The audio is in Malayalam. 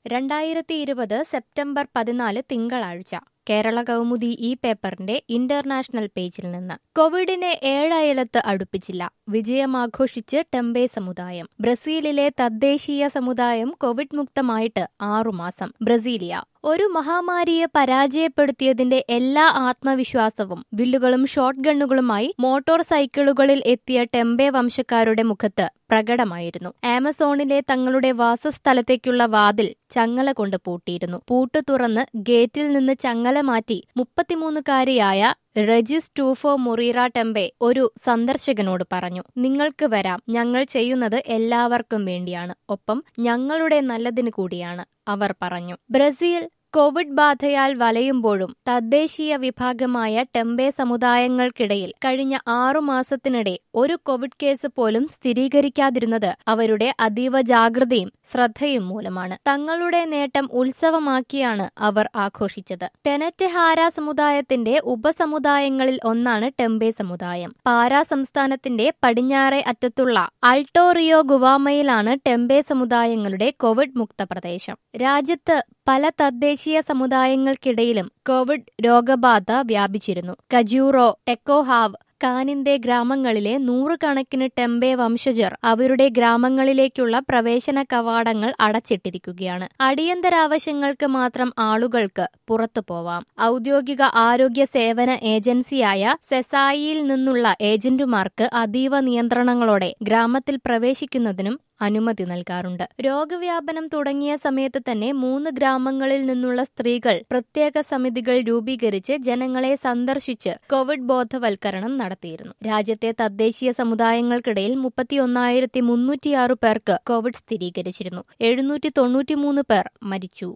രണ്ടായിരത്തി ഇരുപത് സെപ്റ്റംബർ പതിനാല് തിങ്കളാഴ്ച കേരള കൗമുദി ഈ പേപ്പറിന്റെ ഇന്റർനാഷണൽ പേജിൽ നിന്ന് കോവിഡിനെ ഏഴയലത്ത് അടുപ്പിച്ചില്ല വിജയമാഘോഷിച്ച് ടെമ്പെ സമുദായം ബ്രസീലിലെ തദ്ദേശീയ സമുദായം കോവിഡ് മുക്തമായിട്ട് ആറുമാസം ബ്രസീലിയ ഒരു മഹാമാരിയെ പരാജയപ്പെടുത്തിയതിന്റെ എല്ലാ ആത്മവിശ്വാസവും വില്ലുകളും ഷോട്ട് ഗണ്ണുകളുമായി മോട്ടോർ സൈക്കിളുകളിൽ എത്തിയ ടെമ്പെ വംശക്കാരുടെ മുഖത്ത് പ്രകടമായിരുന്നു ആമസോണിലെ തങ്ങളുടെ വാസസ്ഥലത്തേക്കുള്ള വാതിൽ ചങ്ങല കൊണ്ട് പൂട്ടിയിരുന്നു പൂട്ട് തുറന്ന് ഗേറ്റിൽ നിന്ന് ചങ്ങല മാറ്റി മുപ്പത്തിമൂന്നുകാരിയായ റെജിസ് ടൂഫോ മൊറീറ ടെമ്പെ ഒരു സന്ദർശകനോട് പറഞ്ഞു നിങ്ങൾക്ക് വരാം ഞങ്ങൾ ചെയ്യുന്നത് എല്ലാവർക്കും വേണ്ടിയാണ് ഒപ്പം ഞങ്ങളുടെ നല്ലതിനു കൂടിയാണ് അവർ പറഞ്ഞു ബ്രസീൽ കോവിഡ് ബാധയാൽ വലയുമ്പോഴും തദ്ദേശീയ വിഭാഗമായ ടെമ്പെ സമുദായങ്ങൾക്കിടയിൽ കഴിഞ്ഞ ആറു മാസത്തിനിടെ ഒരു കോവിഡ് കേസ് പോലും സ്ഥിരീകരിക്കാതിരുന്നത് അവരുടെ അതീവ ജാഗ്രതയും ശ്രദ്ധയും മൂലമാണ് തങ്ങളുടെ നേട്ടം ഉത്സവമാക്കിയാണ് അവർ ആഘോഷിച്ചത് ടെനറ്റെഹാര സമുദായത്തിന്റെ ഉപസമുദായങ്ങളിൽ ഒന്നാണ് ടെമ്പെ സമുദായം പാരാ സംസ്ഥാനത്തിന്റെ പടിഞ്ഞാറെ അറ്റത്തുള്ള അൾട്ടോറിയോ ഗുവാമയിലാണ് ടെമ്പെ സമുദായങ്ങളുടെ കോവിഡ് മുക്ത പ്രദേശം രാജ്യത്ത് പല തദ്ദേശീയ സമുദായങ്ങൾക്കിടയിലും കോവിഡ് രോഗബാധ വ്യാപിച്ചിരുന്നു കജൂറോ ടെക്കോഹാവ് കാനിന്റെ ഗ്രാമങ്ങളിലെ നൂറുകണക്കിന് ടെമ്പെ വംശജർ അവരുടെ ഗ്രാമങ്ങളിലേക്കുള്ള പ്രവേശന കവാടങ്ങൾ അടച്ചിട്ടിരിക്കുകയാണ് അടിയന്തരാവശ്യങ്ങൾക്ക് മാത്രം ആളുകൾക്ക് പുറത്തു പോവാം ഔദ്യോഗിക ആരോഗ്യ സേവന ഏജൻസിയായ സെസായിയിൽ നിന്നുള്ള ഏജന്റുമാർക്ക് അതീവ നിയന്ത്രണങ്ങളോടെ ഗ്രാമത്തിൽ പ്രവേശിക്കുന്നതിനും അനുമതി നൽകാറുണ്ട് രോഗവ്യാപനം തുടങ്ങിയ സമയത്ത് തന്നെ മൂന്ന് ഗ്രാമങ്ങളിൽ നിന്നുള്ള സ്ത്രീകൾ പ്രത്യേക സമിതികൾ രൂപീകരിച്ച് ജനങ്ങളെ സന്ദർശിച്ച് കോവിഡ് ബോധവൽക്കരണം നടത്തിയിരുന്നു രാജ്യത്തെ തദ്ദേശീയ സമുദായങ്ങൾക്കിടയിൽ മുപ്പത്തിയൊന്നായിരത്തി മുന്നൂറ്റിയാറ് പേർക്ക് കോവിഡ് സ്ഥിരീകരിച്ചിരുന്നു എഴുന്നൂറ്റി തൊണ്ണൂറ്റിമൂന്ന് പേർ മരിച്ചു